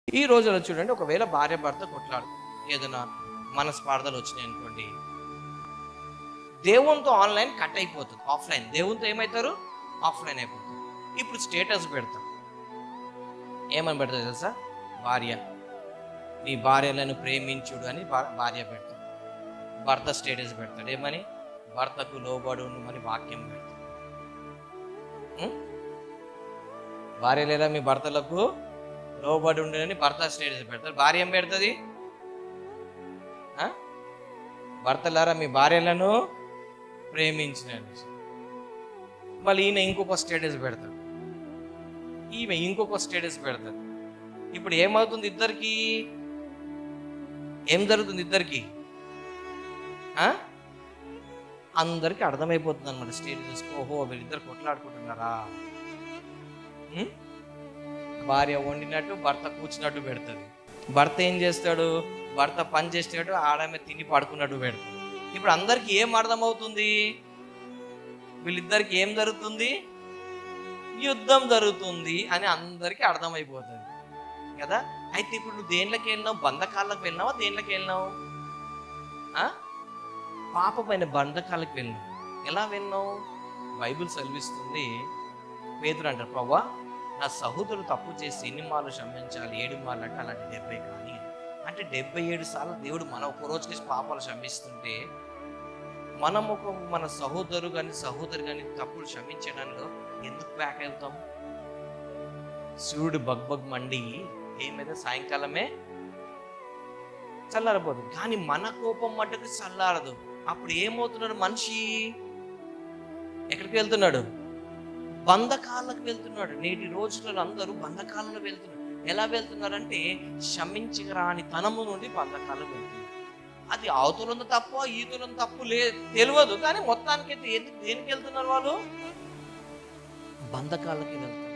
ఈ రోజుల్లో చూడండి ఒకవేళ భార్య భర్త కొట్లాడు ఏదైనా మనస్పార్థలు వచ్చినాయి అనుకోండి దేవునితో ఆన్లైన్ కట్ అయిపోతుంది ఆఫ్లైన్ దేవునితో ఏమవుతారు ఆఫ్లైన్ అయిపోతారు ఇప్పుడు స్టేటస్ పెడతారు ఏమని పెడతారు తెలుసా భార్య నీ భార్యలను ప్రేమించుడు అని భా- భార్య పెడతాడు భర్త స్టేటస్ పెడతాడు ఏమని భర్తకు లోబడు అని వాక్యం పెడతాడు ఉం? భార్య లేదా మీ భర్తలకు లోబడి ఉండని భర్త స్టేటస్ పెడతారు భార్య ఏం పెడుతుంది ఆ? భర్తలారా మీ భార్యలను ప్రేమించినండి మళ్ళీ ఈయన ఇంకొక స్టేటస్ పెడతాడు ఈమె ఇంకొక స్టేటస్ పెడతాడు ఇప్పుడు ఏమవుతుంది ఇద్దరికి ఏం జరుగుతుంది ఇద్దరికి ఆ? అందరికి అర్థమైపోతుంది అనమాట స్టేటస్ ఓహో వీళ్ళిద్దరు కొట్లాడుకుంటున్నారా ఉం? భార్య వండినట్టు భర్త కూర్చున్నట్టు పెడుతుంది భర్త ఏం చేస్తాడు భర్త పని చేసేటట్టు ఆడమే తిని పడుకున్నట్టు పెడతాడు ఇప్పుడు అందరికి ఏం అర్థమవుతుంది వీళ్ళిద్దరికి ఏం జరుగుతుంది యుద్ధం జరుగుతుంది అని అందరికీ అర్థమైపోతుంది కదా అయితే ఇప్పుడు నువ్వు దేంట్లోకి వెళ్ళినావు బంధకాలకు వెళ్ళినావా దేంట్లోకి వెళ్ళినావు ఆ? పాపమైన బంధకాలకు వెళ్ళినావు ఎలా వెళ్ళినావు బైబిల్ సెలవిస్తుంది పేదరు అంటారు ప్రభా నా సహోదరుడు తప్పు చేసి ఎన్ని మార్లు క్షమించాలి ఏడు మార్లు అంటే అలాంటి డెబ్బై కానీ అంటే డెబ్బై ఏడు సార్లు దేవుడు మన ఒక రోజుకి పాపాలు క్షమిస్తుంటే మనం ఒక మన సహోదరు కానీ సహోదరు కానీ తప్పులు క్షమించడంలో ఎందుకు బ్యాక్ అవుతాం సూర్యుడు బగ్బగ్ మండి ఏమైతే సాయంకాలమే చల్లారబోదు కానీ మన కోపం మట్టుకు చల్లారదు అప్పుడు ఏమవుతున్నాడు మనిషి ఎక్కడికి వెళ్తున్నాడు బంధకాలకు వెళ్తున్నాడు నేటి రోజులలో అందరూ బంధకాలలో వెళ్తున్నారు ఎలా వెళ్తున్నారంటే క్షమించరాని తనము నుండి బంధకాలకు వెళ్తున్నారు అది అవతలంత తప్ప ఈతులంత తప్పు లే తెలియదు కానీ మొత్తానికి అయితే ఎందుకు దేనికి వెళ్తున్నారు వాళ్ళు బంధకాలకి వెళ్తారు